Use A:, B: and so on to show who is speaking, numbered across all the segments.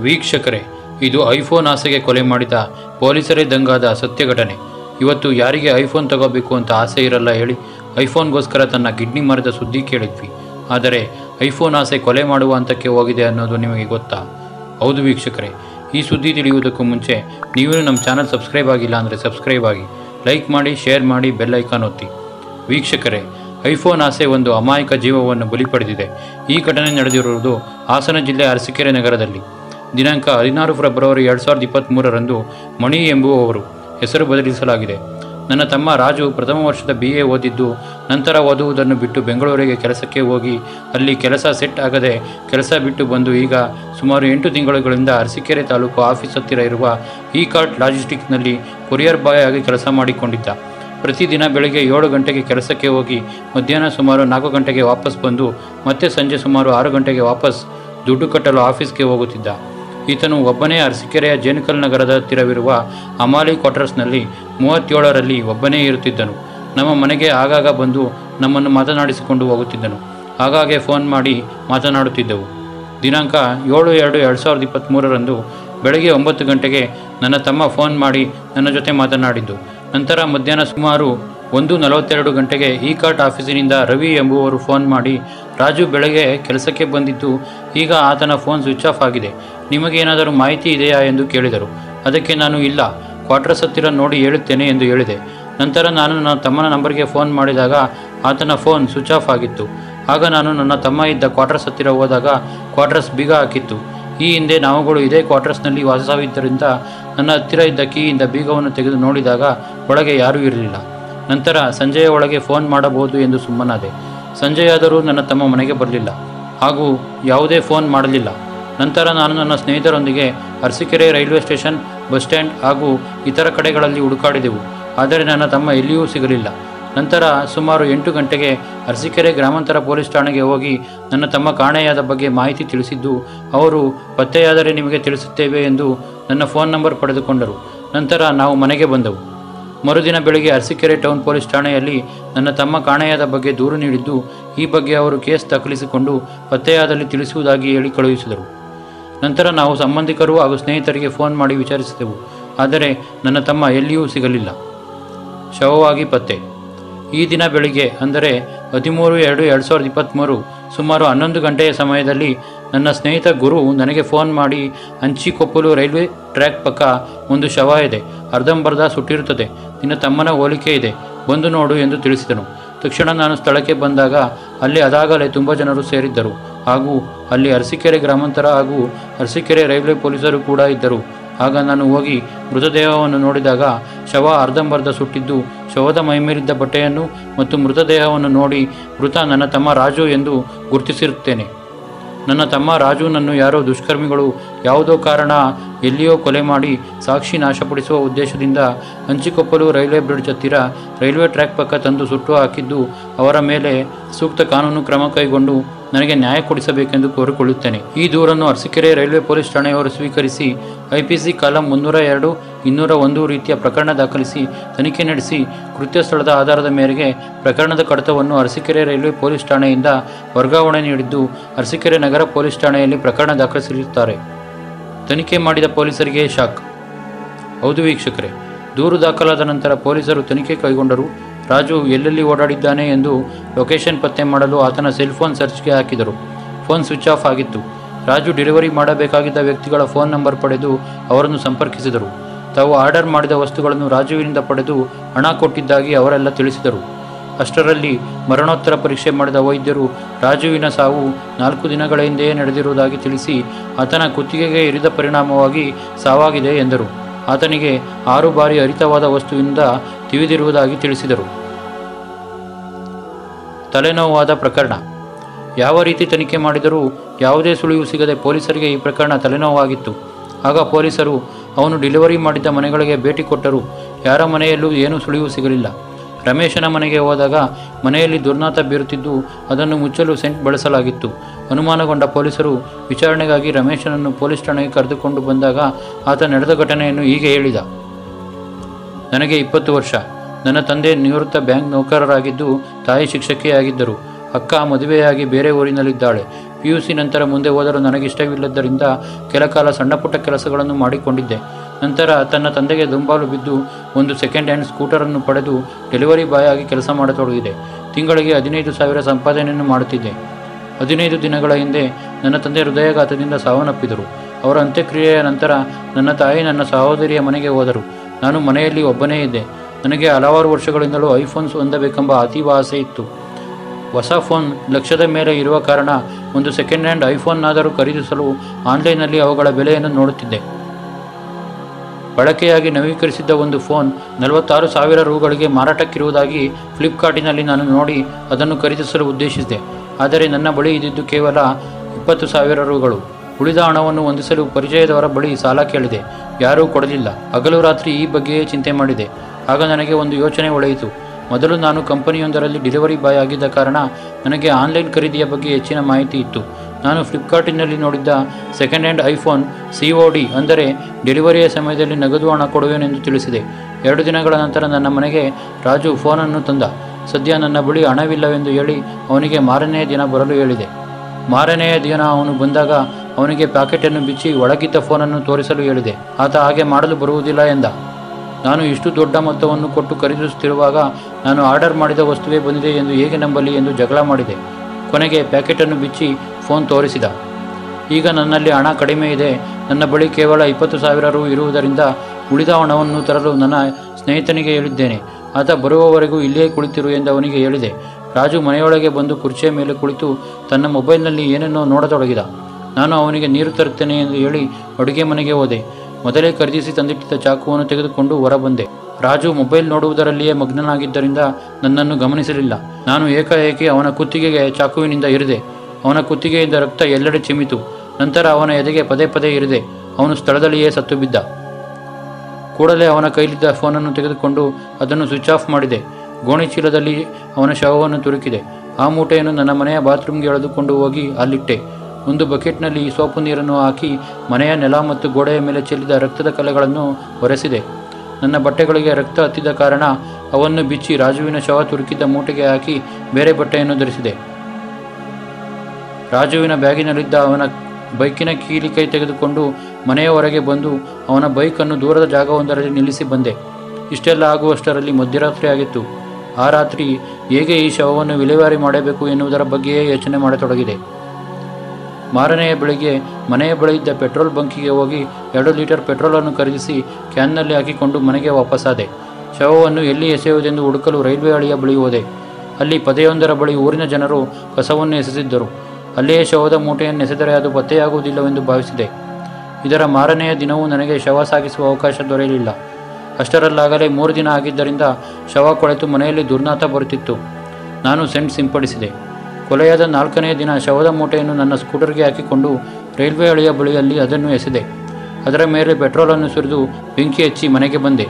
A: ವೀಕ್ಷಕರೇ ಇದು ಐಫೋನ್ ಆಸೆಗೆ ಕೊಲೆ ಮಾಡಿದ ಪೊಲೀಸರೇ ದಂಗಾದ ಸತ್ಯ ಘಟನೆ ಇವತ್ತು ಯಾರಿಗೆ ಐಫೋನ್ ತಗೋಬೇಕು ಅಂತ ಆಸೆ ಇರಲ್ಲ ಹೇಳಿ ಐಫೋನ್ಗೋಸ್ಕರ ತನ್ನ ಕಿಡ್ನಿ ಮರದ ಸುದ್ದಿ ಕೇಳಿದ್ವಿ ಆದರೆ ಐಫೋನ್ ಆಸೆ ಕೊಲೆ ಮಾಡುವ ಹಂತಕ್ಕೆ ಹೋಗಿದೆ ಅನ್ನೋದು ನಿಮಗೆ ಗೊತ್ತಾ ಹೌದು ವೀಕ್ಷಕರೇ ಈ ಸುದ್ದಿ ತಿಳಿಯುವುದಕ್ಕೂ ಮುಂಚೆ ನೀವು ನಮ್ಮ ಚಾನಲ್ ಸಬ್ಸ್ಕ್ರೈಬ್ ಆಗಿಲ್ಲ ಅಂದರೆ ಸಬ್ಸ್ಕ್ರೈಬ್ ಆಗಿ ಲೈಕ್ ಮಾಡಿ ಶೇರ್ ಮಾಡಿ ಬೆಲ್ ಐಕಾನ್ ಒತ್ತಿ ವೀಕ್ಷಕರೇ ಐಫೋನ್ ಆಸೆ ಒಂದು ಅಮಾಯಕ ಜೀವವನ್ನು ಬಲಿ ಪಡೆದಿದೆ ಈ ಘಟನೆ ನಡೆದಿರುವುದು ಹಾಸನ ಜಿಲ್ಲೆ ಅರಸೀಕೆರೆ ನಗರದಲ್ಲಿ ದಿನಾಂಕ ಹದಿನಾರು ಫೆಬ್ರವರಿ ಎರಡು ಸಾವಿರದ ಇಪ್ಪತ್ತ್ಮೂರರಂದು ಮಣಿ ಎಂಬುವವರು ಹೆಸರು ಬದಲಿಸಲಾಗಿದೆ ನನ್ನ ತಮ್ಮ ರಾಜು ಪ್ರಥಮ ವರ್ಷದ ಬಿ ಎ ಓದಿದ್ದು ನಂತರ ಓದುವುದನ್ನು ಬಿಟ್ಟು ಬೆಂಗಳೂರಿಗೆ ಕೆಲಸಕ್ಕೆ ಹೋಗಿ ಅಲ್ಲಿ ಕೆಲಸ ಸೆಟ್ ಆಗದೆ ಕೆಲಸ ಬಿಟ್ಟು ಬಂದು ಈಗ ಸುಮಾರು ಎಂಟು ತಿಂಗಳುಗಳಿಂದ ಅರಸೀಕೆರೆ ತಾಲೂಕು ಆಫೀಸ್ ಹತ್ತಿರ ಇರುವ ಇ ಕಾರ್ಟ್ ಲಾಜಿಸ್ಟಿಕ್ಸ್ನಲ್ಲಿ ಕೊರಿಯರ್ ಬಾಯ್ ಆಗಿ ಕೆಲಸ ಮಾಡಿಕೊಂಡಿದ್ದ ಪ್ರತಿದಿನ ಬೆಳಗ್ಗೆ ಏಳು ಗಂಟೆಗೆ ಕೆಲಸಕ್ಕೆ ಹೋಗಿ ಮಧ್ಯಾಹ್ನ ಸುಮಾರು ನಾಲ್ಕು ಗಂಟೆಗೆ ವಾಪಸ್ ಬಂದು ಮತ್ತೆ ಸಂಜೆ ಸುಮಾರು ಆರು ಗಂಟೆಗೆ ವಾಪಸ್ ದುಡ್ಡು ಕಟ್ಟಲು ಆಫೀಸ್ಗೆ ಹೋಗುತ್ತಿದ್ದ ಈತನು ಒಬ್ಬನೇ ಅರಸೀಕೆರೆಯ ಜೇನುಕಲ್ ನಗರದ ಹತ್ತಿರವಿರುವ ಅಮಾಲಿ ಕ್ವಾರ್ಟರ್ಸ್ನಲ್ಲಿ ಮೂವತ್ತೇಳರಲ್ಲಿ ಒಬ್ಬನೇ ಇರುತ್ತಿದ್ದನು ನಮ್ಮ ಮನೆಗೆ ಆಗಾಗ ಬಂದು ನಮ್ಮನ್ನು ಮಾತನಾಡಿಸಿಕೊಂಡು ಹೋಗುತ್ತಿದ್ದನು ಆಗಾಗ್ಗೆ ಫೋನ್ ಮಾಡಿ ಮಾತನಾಡುತ್ತಿದ್ದೆವು ದಿನಾಂಕ ಏಳು ಎರಡು ಎರಡು ಸಾವಿರದ ಇಪ್ಪತ್ತ್ಮೂರರಂದು ಬೆಳಗ್ಗೆ ಒಂಬತ್ತು ಗಂಟೆಗೆ ನನ್ನ ತಮ್ಮ ಫೋನ್ ಮಾಡಿ ನನ್ನ ಜೊತೆ ಮಾತನಾಡಿದ್ದು ನಂತರ ಮಧ್ಯಾಹ್ನ ಸುಮಾರು ಒಂದು ನಲವತ್ತೆರಡು ಗಂಟೆಗೆ ಈ ಕಾರ್ಟ್ ಆಫೀಸಿನಿಂದ ರವಿ ಎಂಬುವರು ಫೋನ್ ಮಾಡಿ ರಾಜು ಬೆಳಗ್ಗೆ ಕೆಲಸಕ್ಕೆ ಬಂದಿದ್ದು ಈಗ ಆತನ ಫೋನ್ ಸ್ವಿಚ್ ಆಫ್ ಆಗಿದೆ ನಿಮಗೇನಾದರೂ ಮಾಹಿತಿ ಇದೆಯಾ ಎಂದು ಕೇಳಿದರು ಅದಕ್ಕೆ ನಾನು ಇಲ್ಲ ಕ್ವಾರ್ಟರ್ಸ್ ಹತ್ತಿರ ನೋಡಿ ಹೇಳುತ್ತೇನೆ ಎಂದು ಹೇಳಿದೆ ನಂತರ ನಾನು ನನ್ನ ತಮ್ಮನ ನಂಬರ್ಗೆ ಫೋನ್ ಮಾಡಿದಾಗ ಆತನ ಫೋನ್ ಸ್ವಿಚ್ ಆಫ್ ಆಗಿತ್ತು ಆಗ ನಾನು ನನ್ನ ತಮ್ಮ ಇದ್ದ ಕ್ವಾರ್ಟರ್ಸ್ ಹತ್ತಿರ ಹೋದಾಗ ಕ್ವಾರ್ಟರ್ಸ್ ಬೀಗ ಹಾಕಿತ್ತು ಈ ಹಿಂದೆ ನಾವುಗಳು ಇದೇ ಕ್ವಾರ್ಟರ್ಸ್ನಲ್ಲಿ ವಾಸವಿದ್ದರಿಂದ ನನ್ನ ಹತ್ತಿರ ಇದ್ದ ಕೀಯಿಂದ ಬೀಗವನ್ನು ತೆಗೆದು ನೋಡಿದಾಗ ಒಳಗೆ ಯಾರೂ ಇರಲಿಲ್ಲ ನಂತರ ಸಂಜೆಯ ಒಳಗೆ ಫೋನ್ ಮಾಡಬಹುದು ಎಂದು ಸುಮ್ಮನಾದೆ ಸಂಜೆಯಾದರೂ ನನ್ನ ತಮ್ಮ ಮನೆಗೆ ಬರಲಿಲ್ಲ ಹಾಗೂ ಯಾವುದೇ ಫೋನ್ ಮಾಡಲಿಲ್ಲ ನಂತರ ನಾನು ನನ್ನ ಸ್ನೇಹಿತರೊಂದಿಗೆ Arsikere railway station bus stand ಹಾಗೂ ಇತರ ಕಡೆಗಳಲ್ಲಿ ಹುಡುಕಾಡಿದೆವು ಆದರೆ ನನ್ನ ತಮ್ಮ ಎಲ್ಲಿಯೂ ಸಿಗಲಿಲ್ಲ ನಂತರ ಸುಮಾರು ಎಂಟು ಗಂಟೆಗೆ ಅರಸೀಕೆರೆ ಗ್ರಾಮಾಂತರ ಪೊಲೀಸ್ ಠಾಣೆಗೆ ಹೋಗಿ ನನ್ನ ತಮ್ಮ ಕಾಣೆಯಾದ ಬಗ್ಗೆ ಮಾಹಿತಿ ತಿಳಿಸಿದ್ದು ಅವರು ಪತ್ತೆಯಾದರೆ ನಿಮಗೆ ತಿಳಿಸುತ್ತೇವೆ ಎಂದು ನನ್ನ ಫೋನ್ ನಂಬರ್ ಪಡೆದುಕೊಂಡರು ನಂತರ ನಾವು ಮನೆಗೆ ಬಂದೆವು ಮರುದಿನ ಬೆಳಗ್ಗೆ ಅರಸೀಕೆರೆ ಟೌನ್ ಪೊಲೀಸ್ ಠಾಣೆಯಲ್ಲಿ ನನ್ನ ತಮ್ಮ ಕಾಣೆಯಾದ ಬಗ್ಗೆ ದೂರು ನೀಡಿದ್ದು ಈ ಬಗ್ಗೆ ಅವರು ಕೇಸ್ ದಾಖಲಿಸಿಕೊಂಡು ಪತ್ತೆಯಾದಲ್ಲಿ ತಿಳಿಸುವುದಾಗಿ ಹೇಳಿ ಕಳುಹಿಸಿದರು ನಂತರ ನಾವು ಸಂಬಂಧಿಕರು ಹಾಗೂ ಸ್ನೇಹಿತರಿಗೆ ಫೋನ್ ಮಾಡಿ ವಿಚಾರಿಸಿದೆವು ಆದರೆ ನನ್ನ ತಮ್ಮ ಎಲ್ಲಿಯೂ ಸಿಗಲಿಲ್ಲ ಶವವಾಗಿ ಪತ್ತೆ ಈ ದಿನ ಬೆಳಿಗ್ಗೆ ಅಂದರೆ ಹದಿಮೂರು ಎರಡು ಎರಡು ಸಾವಿರದ ಇಪ್ಪತ್ತ್ಮೂರು ಸುಮಾರು ಹನ್ನೊಂದು ಗಂಟೆಯ ಸಮಯದಲ್ಲಿ ನನ್ನ ಸ್ನೇಹಿತ ಗುರು ನನಗೆ ಫೋನ್ ಮಾಡಿ ಅಂಚಿಕೊಪ್ಪಲು ರೈಲ್ವೆ ಟ್ರ್ಯಾಕ್ ಪಕ್ಕ ಒಂದು ಶವ ಇದೆ ಅರ್ಧಂಬರ್ಧ ಸುಟ್ಟಿರುತ್ತದೆ ನಿನ್ನ ತಮ್ಮನ ಹೋಲಿಕೆ ಇದೆ ಬಂದು ನೋಡು ಎಂದು ತಿಳಿಸಿದನು ತಕ್ಷಣ ನಾನು ಸ್ಥಳಕ್ಕೆ ಬಂದಾಗ ಅಲ್ಲಿ ಅದಾಗಲೇ ತುಂಬ ಜನರು ಸೇರಿದ್ದರು ಹಾಗೂ ಅಲ್ಲಿ ಅರಸೀಕೆರೆ ಗ್ರಾಮಾಂತರ ಹಾಗೂ ಅರಸೀಕೆರೆ ರೈಲ್ವೆ ಪೊಲೀಸರು ಕೂಡ ಇದ್ದರು ಆಗ ನಾನು ಹೋಗಿ ಮೃತದೇಹವನ್ನು ನೋಡಿದಾಗ ಶವ ಅರ್ಧಂಬರ್ಧ ಸುಟ್ಟಿದ್ದು ಶವದ ಮೈಮೇಲಿದ್ದ ಬಟ್ಟೆಯನ್ನು ಮತ್ತು ಮೃತದೇಹವನ್ನು ನೋಡಿ ಮೃತ ನನ್ನ ತಮ್ಮ ರಾಜು ಎಂದು ಗುರುತಿಸಿರುತ್ತೇನೆ ನನ್ನ ತಮ್ಮ ರಾಜುನನ್ನು ಯಾರೋ ದುಷ್ಕರ್ಮಿಗಳು ಯಾವುದೋ ಕಾರಣ ಎಲ್ಲಿಯೋ ಕೊಲೆ ಮಾಡಿ ಸಾಕ್ಷಿ ನಾಶಪಡಿಸುವ ಉದ್ದೇಶದಿಂದ ಹಂಚಿಕೊಪ್ಪಲು ರೈಲ್ವೆ ಬ್ರಿಡ್ಜ್ ಹತ್ತಿರ ರೈಲ್ವೆ ಟ್ರ್ಯಾಕ್ ಪಕ್ಕ ತಂದು ಸುಟ್ಟು ಹಾಕಿದ್ದು ಅವರ ಮೇಲೆ ಸೂಕ್ತ ಕಾನೂನು ಕ್ರಮ ಕೈಗೊಂಡು ನನಗೆ ನ್ಯಾಯ ಕೊಡಿಸಬೇಕೆಂದು ಕೋರಿಕೊಳ್ಳುತ್ತೇನೆ ಈ ದೂರನ್ನು ಅರಸೀಕೆರೆ ರೈಲ್ವೆ ಪೊಲೀಸ್ ಠಾಣೆಯವರು ಸ್ವೀಕರಿಸಿ ಐಪಿಸಿ ಕಾಲಂ ಮುನ್ನೂರ ಎರಡು ಇನ್ನೂರ ಒಂದು ರೀತಿಯ ಪ್ರಕರಣ ದಾಖಲಿಸಿ ತನಿಖೆ ನಡೆಸಿ ಕೃತ್ಯ ಸ್ಥಳದ ಆಧಾರದ ಮೇರೆಗೆ ಪ್ರಕರಣದ ಕಡತವನ್ನು ಅರಸೀಕೆರೆ ರೈಲ್ವೆ ಪೊಲೀಸ್ ಠಾಣೆಯಿಂದ ವರ್ಗಾವಣೆ ನೀಡಿದ್ದು ಅರಸೀಕೆರೆ ನಗರ ಪೊಲೀಸ್ ಠಾಣೆಯಲ್ಲಿ ಪ್ರಕರಣ ದಾಖಲಿಸಿರುತ್ತಾರೆ ತನಿಖೆ ಮಾಡಿದ ಪೊಲೀಸರಿಗೆ ಶಾಕ್ ಹೌದು ವೀಕ್ಷಕರೇ ದೂರು ದಾಖಲಾದ ನಂತರ ಪೊಲೀಸರು ತನಿಖೆ ಕೈಗೊಂಡರು ರಾಜು ಎಲ್ಲೆಲ್ಲಿ ಓಡಾಡಿದ್ದಾನೆ ಎಂದು ಲೊಕೇಶನ್ ಪತ್ತೆ ಮಾಡಲು ಆತನ ಸೆಲ್ ಫೋನ್ ಸರ್ಚ್ಗೆ ಹಾಕಿದರು ಫೋನ್ ಸ್ವಿಚ್ ಆಫ್ ಆಗಿತ್ತು ರಾಜು ಡೆಲಿವರಿ ಮಾಡಬೇಕಾಗಿದ್ದ ವ್ಯಕ್ತಿಗಳ ಫೋನ್ ನಂಬರ್ ಪಡೆದು ಅವರನ್ನು ಸಂಪರ್ಕಿಸಿದರು ತಾವು ಆರ್ಡರ್ ಮಾಡಿದ ವಸ್ತುಗಳನ್ನು ರಾಜುವಿನಿಂದ ಪಡೆದು ಹಣ ಕೊಟ್ಟಿದ್ದಾಗಿ ಅವರೆಲ್ಲ ತಿಳಿಸಿದರು ಅಷ್ಟರಲ್ಲಿ ಮರಣೋತ್ತರ ಪರೀಕ್ಷೆ ಮಾಡಿದ ವೈದ್ಯರು ರಾಜುವಿನ ಸಾವು ನಾಲ್ಕು ದಿನಗಳ ಹಿಂದೆಯೇ ನಡೆದಿರುವುದಾಗಿ ತಿಳಿಸಿ ಆತನ ಕುತ್ತಿಗೆಗೆ ಇರಿದ ಪರಿಣಾಮವಾಗಿ ಸಾವಾಗಿದೆ ಎಂದರು ಆತನಿಗೆ ಆರು ಬಾರಿ ಹರಿತವಾದ ವಸ್ತುವಿನಿಂದ ತಿವಿದಿರುವುದಾಗಿ ತಿಳಿಸಿದರು ತಲೆನೋವಾದ ಪ್ರಕರಣ ಯಾವ ರೀತಿ ತನಿಖೆ ಮಾಡಿದರೂ ಯಾವುದೇ ಸುಳಿವು ಸಿಗದೆ ಪೊಲೀಸರಿಗೆ ಈ ಪ್ರಕರಣ ತಲೆನೋವಾಗಿತ್ತು ಆಗ ಪೊಲೀಸರು ಅವನು ಡೆಲಿವರಿ ಮಾಡಿದ್ದ ಮನೆಗಳಿಗೆ ಭೇಟಿ ಕೊಟ್ಟರು ಯಾರ ಮನೆಯಲ್ಲೂ ಏನೂ ಸುಳಿವು ಸಿಗಲಿಲ್ಲ ರಮೇಶನ ಮನೆಗೆ ಹೋದಾಗ ಮನೆಯಲ್ಲಿ ದುರ್ನಾತ ಬೀರುತ್ತಿದ್ದು ಅದನ್ನು ಮುಚ್ಚಲು ಸೆಂಟ್ ಬಳಸಲಾಗಿತ್ತು ಅನುಮಾನಗೊಂಡ ಪೊಲೀಸರು ವಿಚಾರಣೆಗಾಗಿ ರಮೇಶನನ್ನು ಪೊಲೀಸ್ ಠಾಣೆಗೆ ಕರೆದುಕೊಂಡು ಬಂದಾಗ ಆತ ನಡೆದ ಘಟನೆಯನ್ನು ಹೀಗೆ ಹೇಳಿದ ನನಗೆ ಇಪ್ಪತ್ತು ವರ್ಷ ನನ್ನ ತಂದೆ ನಿವೃತ್ತ ಬ್ಯಾಂಕ್ ನೌಕರರಾಗಿದ್ದು ತಾಯಿ ಶಿಕ್ಷಕಿಯಾಗಿದ್ದರು ಅಕ್ಕ ಮದುವೆಯಾಗಿ ಬೇರೆ ಊರಿನಲ್ಲಿದ್ದಾಳೆ ಪಿ ಯು ಸಿ ನಂತರ ಮುಂದೆ ಓದಲು ನನಗಿಷ್ಟವಿಲ್ಲದ್ದರಿಂದ ಕೆಲ ಕಾಲ ಸಣ್ಣ ಪುಟ್ಟ ಕೆಲಸಗಳನ್ನು ಮಾಡಿಕೊಂಡಿದ್ದೆ ನಂತರ ತನ್ನ ತಂದೆಗೆ ದುಂಬಾಲು ಬಿದ್ದು ಒಂದು ಸೆಕೆಂಡ್ ಹ್ಯಾಂಡ್ ಸ್ಕೂಟರನ್ನು ಪಡೆದು ಡೆಲಿವರಿ ಬಾಯ್ ಆಗಿ ಕೆಲಸ ಮಾಡತೊಡಗಿದೆ ತಿಂಗಳಿಗೆ ಹದಿನೈದು ಸಾವಿರ ಸಂಪಾದನೆಯನ್ನು ಮಾಡುತ್ತಿದ್ದೆ ಹದಿನೈದು ದಿನಗಳ ಹಿಂದೆ ನನ್ನ ತಂದೆ ಹೃದಯಾಘಾತದಿಂದ ಸಾವನ್ನಪ್ಪಿದರು ಅವರ ಅಂತ್ಯಕ್ರಿಯೆಯ ನಂತರ ನನ್ನ ತಾಯಿ ನನ್ನ ಸಹೋದರಿಯ ಮನೆಗೆ ಹೋದರು ನಾನು ಮನೆಯಲ್ಲಿ ಒಬ್ಬನೇ ಇದ್ದೆ ನನಗೆ ಹಲವಾರು ವರ್ಷಗಳಿಂದಲೂ ಐಫೋನ್ಸ್ ಹೊಂದಬೇಕೆಂಬ ಅತೀವ ಆಸೆ ಇತ್ತು ಹೊಸ ಫೋನ್ ಲಕ್ಷದ ಮೇಲೆ ಇರುವ ಕಾರಣ ಒಂದು ಸೆಕೆಂಡ್ ಹ್ಯಾಂಡ್ ಐಫೋನ್ನಾದರೂ ಖರೀದಿಸಲು ಆನ್ಲೈನ್ನಲ್ಲಿ ಅವುಗಳ ಬೆಲೆಯನ್ನು ನೋಡುತ್ತಿದ್ದೆ ಬಳಕೆಯಾಗಿ ನವೀಕರಿಸಿದ್ದ ಒಂದು ಫೋನ್ ನಲವತ್ತಾರು ಸಾವಿರ ರೂಗಳಿಗೆ ಮಾರಾಟಕ್ಕಿರುವುದಾಗಿ ಫ್ಲಿಪ್ಕಾರ್ಟಿನಲ್ಲಿ ನಾನು ನೋಡಿ ಅದನ್ನು ಖರೀದಿಸಲು ಉದ್ದೇಶಿಸಿದೆ ಆದರೆ ನನ್ನ ಬಳಿ ಇದ್ದಿದ್ದು ಕೇವಲ ಇಪ್ಪತ್ತು ಸಾವಿರ ರೂಗಳು ಉಳಿದ ಹಣವನ್ನು ಹೊಂದಿಸಲು ಪರಿಚಯದವರ ಬಳಿ ಸಾಲ ಕೇಳಿದೆ ಯಾರೂ ಕೊಡಲಿಲ್ಲ ಹಗಲು ರಾತ್ರಿ ಈ ಬಗ್ಗೆಯೇ ಚಿಂತೆ ಮಾಡಿದೆ ಆಗ ನನಗೆ ಒಂದು ಯೋಚನೆ ಒಳೆಯಿತು ಮೊದಲು ನಾನು ಕಂಪನಿಯೊಂದರಲ್ಲಿ ಡೆಲಿವರಿ ಬಾಯ್ ಆಗಿದ್ದ ಕಾರಣ ನನಗೆ ಆನ್ಲೈನ್ ಖರೀದಿಯ ಬಗ್ಗೆ ಹೆಚ್ಚಿನ ಮಾಹಿತಿ ಇತ್ತು ನಾನು ಫ್ಲಿಪ್ಕಾರ್ಟಿನಲ್ಲಿ ನೋಡಿದ್ದ second hand iPhone C O D ಅಂದರೆ ಡೆಲಿವರಿಯ ಸಮಯದಲ್ಲಿ ನಗದು ಹಣ ಕೊಡುವೆನೆಂದು ತಿಳಿಸಿದೆ ಎರಡು ದಿನಗಳ ನಂತರ ನನ್ನ ಮನೆಗೆ ರಾಜು ಫೋನನ್ನು ತಂದ ಸದ್ಯ ನನ್ನ ಬಳಿ ಹಣವಿಲ್ಲವೆಂದು ಹೇಳಿ ಅವನಿಗೆ ಮಾರನೆಯ ದಿನ ಬರಲು ಹೇಳಿದೆ ಮಾರನೆಯ ದಿನ ಅವನು ಬಂದಾಗ ಅವನಿಗೆ ಪ್ಯಾಕೆಟನ್ನು ಬಿಚ್ಚಿ ಒಳಗಿದ್ದ ಫೋನನ್ನು ತೋರಿಸಲು ಹೇಳಿದೆ ಆತ ಹಾಗೆ ಮಾಡಲು ಬರುವುದಿಲ್ಲ ಎಂದ ನಾನು ಇಷ್ಟು ದೊಡ್ಡ ಮೊತ್ತವನ್ನು ಕೊಟ್ಟು ಖರೀದಿಸುತ್ತಿರುವಾಗ ನಾನು ಆರ್ಡರ್ ಮಾಡಿದ ವಸ್ತುವೇ ಬಂದಿದೆ ಎಂದು ಹೇಗೆ ನಂಬಲಿ ಎಂದು ಜಗಳ ಮಾಡಿದೆ ಕೊನೆಗೆ ಪ್ಯಾಕೆಟನ್ನು ಬಿಚ್ಚಿ ಫೋನ್ ತೋರಿಸಿದ ಈಗ ನನ್ನಲ್ಲಿ ಹಣ ಕಡಿಮೆ ಇದೆ ನನ್ನ ಬಳಿ ಕೇವಲ ಇಪ್ಪತ್ತು ಸಾವಿರ ರು ಇರುವುದರಿಂದ ಉಳಿದ ಹಣವನ್ನು ತರಲು ನನ್ನ ಸ್ನೇಹಿತನಿಗೆ ಹೇಳಿದ್ದೇನೆ ಆತ ಬರುವವರೆಗೂ ಇಲ್ಲೇ ಕುಳಿತಿರು ಎಂದು ಅವನಿಗೆ ಹೇಳಿದೆ ರಾಜು ಮನೆಯೊಳಗೆ ಬಂದು ಕುರ್ಚಿಯ ಮೇಲೆ ಕುಳಿತು ತನ್ನ ಮೊಬೈಲ್ನಲ್ಲಿ ಏನನ್ನೋ ನೋಡತೊಡಗಿದ ನಾನು ಅವನಿಗೆ ನೀರು ತರುತ್ತೇನೆ ಎಂದು ಹೇಳಿ ಅಡುಗೆ ಮನೆಗೆ ಹೋದೆ ಮೊದಲೇ ಖರೀದಿಸಿ ತಂದಿಟ್ಟಿದ್ದ ಚಾಕುವನ್ನು ತೆಗೆದುಕೊಂಡು ಹೊರಬಂದೆ ರಾಜು ಮೊಬೈಲ್ ನೋಡುವುದರಲ್ಲಿಯೇ ಮಗ್ನನಾಗಿದ್ದರಿಂದ ನನ್ನನ್ನು ಗಮನಿಸಲಿಲ್ಲ ನಾನು ಏಕಾಏಕಿ ಅವನ ಕುತ್ತಿಗೆಗೆ ಚಾಕುವಿನಿಂದ ಇರಿದೆ ಅವನ ಕುತ್ತಿಗೆಯಿಂದ ರಕ್ತ ಎಲ್ಲೆಡೆ ಚಿಮ್ಮಿತು ನಂತರ ಅವನ ಎದೆಗೆ ಪದೇ ಪದೇ ಇರಿದೆ ಅವನು ಸ್ಥಳದಲ್ಲಿಯೇ ಸತ್ತು ಬಿದ್ದ ಕೂಡಲೇ ಅವನ ಕೈಲಿದ್ದ ಫೋನನ್ನು ತೆಗೆದುಕೊಂಡು ಅದನ್ನು ಸ್ವಿಚ್ ಆಫ್ ಮಾಡಿದೆ ಗೋಣಿ ಚೀಲದಲ್ಲಿ ಅವನ ಶವವನ್ನು ತುರುಕಿದೆ ಆ ಮೂಟೆಯನ್ನು ನನ್ನ ಮನೆಯ ಬಾತ್ರೂಮ್ಗೆ ಎಳೆದುಕೊಂಡು ಹೋಗಿ ಅಲ್ಲಿಟ್ಟೆ ಒಂದು ಬಕೆಟ್ನಲ್ಲಿ ಸೋಪು ನೀರನ್ನು ಹಾಕಿ ಮನೆಯ ನೆಲ ಮತ್ತು ಗೋಡೆಯ ಮೇಲೆ ಚೆಲ್ಲಿದ ರಕ್ತದ ಕಲೆಗಳನ್ನು ಒರೆಸಿದೆ ನನ್ನ ಬಟ್ಟೆಗಳಿಗೆ ರಕ್ತ ಹತ್ತಿದ ಕಾರಣ ಅವನ್ನು ಬಿಚ್ಚಿ ರಾಜುವಿನ ಶವ ತುರುಕಿದ್ದ ಮೂಟೆಗೆ ಹಾಕಿ ಬೇರೆ ಬಟ್ಟೆಯನ್ನು ಧರಿಸಿದೆ ರಾಜುವಿನ ಬ್ಯಾಗಿನಲ್ಲಿದ್ದ ಅವನ ಬೈಕಿನ ಕೀಲಿ ಕೈ ತೆಗೆದುಕೊಂಡು ಮನೆಯ ಹೊರಗೆ ಬಂದು ಅವನ ಬೈಕನ್ನು ದೂರದ ಜಾಗವೊಂದರಲ್ಲಿ ನಿಲ್ಲಿಸಿ ಬಂದೆ ಇಷ್ಟೆಲ್ಲ ಆಗುವಷ್ಟರಲ್ಲಿ ಮಧ್ಯರಾತ್ರಿ ಆಗಿತ್ತು ಆ ರಾತ್ರಿ ಹೇಗೆ ಈ ಶವವನ್ನು ವಿಲೇವಾರಿ ಮಾಡಬೇಕು ಎನ್ನುವುದರ ಬಗ್ಗೆಯೇ ಯೋಚನೆ ಮಾಡತೊಡಗಿದೆ ಮಾರನೆಯ ಬೆಳಿಗ್ಗೆ ಮನೆಯ ಬಳಿ ಇದ್ದ ಪೆಟ್ರೋಲ್ ಬಂಕಿಗೆ ಹೋಗಿ ಎರಡು ಲೀಟರ್ ಪೆಟ್ರೋಲನ್ನು ಖರೀದಿಸಿ ಕ್ಯಾನ್ನಲ್ಲಿ ಹಾಕಿಕೊಂಡು ಮನೆಗೆ ವಾಪಸ್ಸಾದೆ ಶವವನ್ನು ಎಲ್ಲಿ ಎಸೆಯುವುದೆಂದು ಹುಡುಕಲು ರೈಲ್ವೆ ಹಳಿಯ ಬಳಿ ಹೋದೆ ಅಲ್ಲಿ ಪದೆಯೊಂದರ ಬಳಿ ಊರಿನ ಜನರು ಕಸವನ್ನು ಎಸೆದಿದ್ದರು ಅಲ್ಲಿಯೇ ಶವದ ಮೂಟೆಯನ್ನು ಎಸೆದರೆ ಅದು ಪತ್ತೆಯಾಗುವುದಿಲ್ಲವೆಂದು ಭಾವಿಸಿದೆ ಇದರ ಮಾರನೆಯ ದಿನವೂ ನನಗೆ ಶವ ಸಾಗಿಸುವ ಅವಕಾಶ ದೊರೆಯಲಿಲ್ಲ ಅಷ್ಟರಲ್ಲಾಗಲೇ ಮೂರು ದಿನ ಆಗಿದ್ದರಿಂದ ಶವ ಕೊಳೆತು ಮನೆಯಲ್ಲಿ ದುರ್ನಾತ ಬರುತ್ತಿತ್ತು ನಾನು ಸೆಂಟ್ ಸಿಂಪಡಿಸಿದೆ ಕೊಲೆಯಾದ ನಾಲ್ಕನೇ ದಿನ ಶವದ ಮೂಟೆಯನ್ನು ನನ್ನ ಸ್ಕೂಟರ್ಗೆ ಹಾಕಿಕೊಂಡು ರೈಲ್ವೆ ಹಳಿಯ ಬಳಿಯಲ್ಲಿ ಅದನ್ನು ಎಸೆದೆ ಅದರ ಮೇಲೆ ಪೆಟ್ರೋಲನ್ನು ಸುರಿದು ಬೆಂಕಿ ಹಚ್ಚಿ ಮನೆಗೆ ಬಂದೆ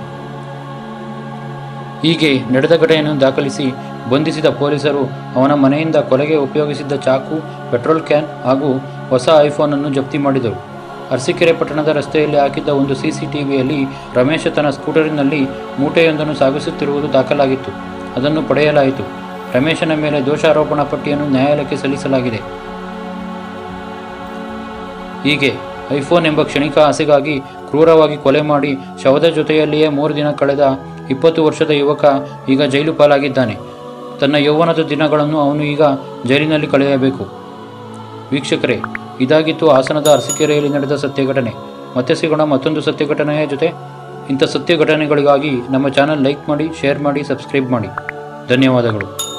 A: ಹೀಗೆ ನಡೆದ ಘಟನೆಯನ್ನು ದಾಖಲಿಸಿ ಬಂಧಿಸಿದ ಪೊಲೀಸರು ಅವನ ಮನೆಯಿಂದ ಕೊಲೆಗೆ ಉಪಯೋಗಿಸಿದ್ದ ಚಾಕು ಪೆಟ್ರೋಲ್ ಕ್ಯಾನ್ ಹಾಗೂ ಹೊಸ ಐಫೋನನ್ನು ಜಪ್ತಿ ಮಾಡಿದರು ಅರಸೀಕೆರೆ ಪಟ್ಟಣದ ರಸ್ತೆಯಲ್ಲಿ ಹಾಕಿದ್ದ ಒಂದು ಸಿಸಿಟಿವಿಯಲ್ಲಿ ರಮೇಶ ತನ್ನ ಸ್ಕೂಟರಿನಲ್ಲಿ ಮೂಟೆಯೊಂದನ್ನು ಸಾಗಿಸುತ್ತಿರುವುದು ದಾಖಲಾಗಿತ್ತು ಅದನ್ನು ಪಡೆಯಲಾಯಿತು ರಮೇಶನ ಮೇಲೆ ದೋಷಾರೋಪಣಾ ಪಟ್ಟಿಯನ್ನು ನ್ಯಾಯಾಲಯಕ್ಕೆ ಸಲ್ಲಿಸಲಾಗಿದೆ ಹೀಗೆ ಐಫೋನ್ ಎಂಬ ಕ್ಷಣಿಕ ಆಸೆಗಾಗಿ ಕ್ರೂರವಾಗಿ ಕೊಲೆ ಮಾಡಿ ಶವದ ಜೊತೆಯಲ್ಲಿಯೇ ಮೂರು ದಿನ ಕಳೆದ ಇಪ್ಪತ್ತು ವರ್ಷದ ಯುವಕ ಈಗ ಜೈಲು ಪಾಲಾಗಿದ್ದಾನೆ ತನ್ನ ಯೌವನದ ದಿನಗಳನ್ನು ಅವನು ಈಗ ಜೈಲಿನಲ್ಲಿ ಕಳೆಯಬೇಕು ವೀಕ್ಷಕರೇ ಇದಾಗಿತ್ತು ಹಾಸನದ ಅರಸೀಕೆರೆಯಲ್ಲಿ ನಡೆದ ಸತ್ಯ ಘಟನೆ ಮತ್ತೆ ಸಿಗೋಣ ಮತ್ತೊಂದು ಸತ್ಯ ಘಟನೆಯ ಜೊತೆ ಇಂಥ ಸತ್ಯ ಘಟನೆಗಳಿಗಾಗಿ ನಮ್ಮ ಚಾನಲ್ ಲೈಕ್ ಮಾಡಿ ಶೇರ್ ಮಾಡಿ ಸಬ್ಸ್ಕ್ರೈಬ್ ಮಾಡಿ ಧನ್ಯವಾದಗಳು